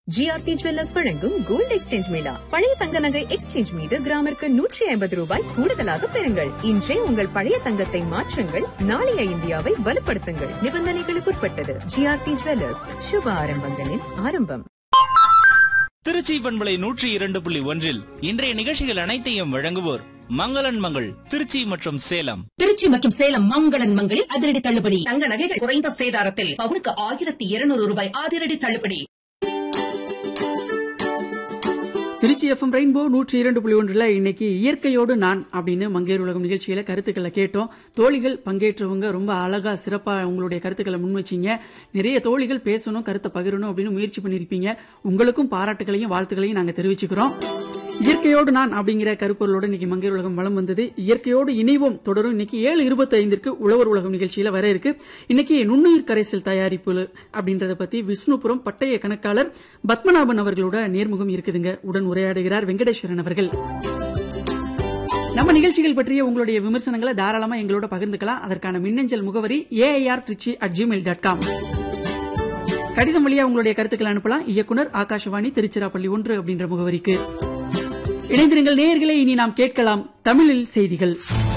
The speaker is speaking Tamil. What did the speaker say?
ஜிஆர்டி ஜுவல்லர்ஸ் வழங்கும் கோல்டு எக்ஸ்சேஞ்ச் மேளா பழைய தங்க நகை எக்ஸ்சேஞ்ச் மீது கிராமிற்கு நூற்றி ஐம்பது ரூபாய் கூடுதலாக பெறுங்கள் இன்றே உங்கள் பழைய தங்கத்தை மாற்றுங்கள் நாளைய இந்தியாவை வலுப்படுத்துங்கள் நிபந்தனைகளுக்குட்பட்டது ஜிஆர்டி ஜுவல்லர்ஸ் சுப ஆரம்பங்களின் ஆரம்பம் திருச்சி பண்பலை நூற்றி இரண்டு புள்ளி ஒன்றில் இன்றைய நிகழ்ச்சிகள் அனைத்தையும் வழங்குவோர் மங்களன் மங்கள் திருச்சி மற்றும் சேலம் திருச்சி மற்றும் சேலம் மங்களன் மங்களில் அதிரடி தள்ளுபடி தங்க நகைகள் குறைந்த சேதாரத்தில் பவுனுக்கு ஆயிரத்தி இருநூறு ரூபாய் அதிரடி தள்ளுபடி திருச்சி எஃப்எம் ரெயின்போ நூற்றி இரண்டு புள்ளி ஒன்றில் இன்னைக்கு இயற்கையோடு நான் அப்படின்னு மங்கேர் உலகம் நிகழ்ச்சியில கருத்துக்களை கேட்டோம் தோழிகள் பங்கேற்றவங்க ரொம்ப அழகா சிறப்பா உங்களுடைய கருத்துக்களை முன் வச்சீங்க நிறைய தோழிகள் பேசணும் கருத்தை பகிரணும் அப்படின்னு முயற்சி பண்ணிருப்பீங்க உங்களுக்கும் பாராட்டுகளையும் வாழ்த்துக்களையும் நாங்க தெரிவிச்சுக்கிறோம் இயற்கையோடு நான் அப்படிங்கிற கருப்பொருளோட இன்னைக்கு மங்கேர் உலகம் வளம் வந்தது இயற்கையோடு இணைவோம் தொடரும் இன்னைக்கு ஏழு இருபத்தி ஐந்திற்கு உழவர் உலகம் நிகழ்ச்சியில வர இருக்கு இன்னைக்கு நுண்ணுயிர் கரைசல் தயாரிப்பு அப்படின்றத பத்தி விஷ்ணுபுரம் பட்டய கணக்காளர் பத்மநாபன் அவர்களோட நேர்முகம் இருக்குதுங்க உடன் உரையாடுகிறார் வெங்கடேஸ்வரன் அவர்கள் நம்ம நிகழ்ச்சிகள் பற்றிய உங்களுடைய விமர்சனங்களை தாராளமா எங்களோட பகிர்ந்துக்கலாம் அதற்கான மின்னஞ்சல் முகவரி AIR Trichy at gmail dot com கடிதம் வழியா உங்களுடைய கருத்துக்களை அனுப்பலாம் இயக்குனர் ஆகாஷவாணி திருச்சிராப்பள்ளி ஒன்று அப்படின்ற முகவரிக்கு இணைந்திருங்கள் நேயர்களே இனி நாம் கேட்கலாம் தமிழில் செய்திகள்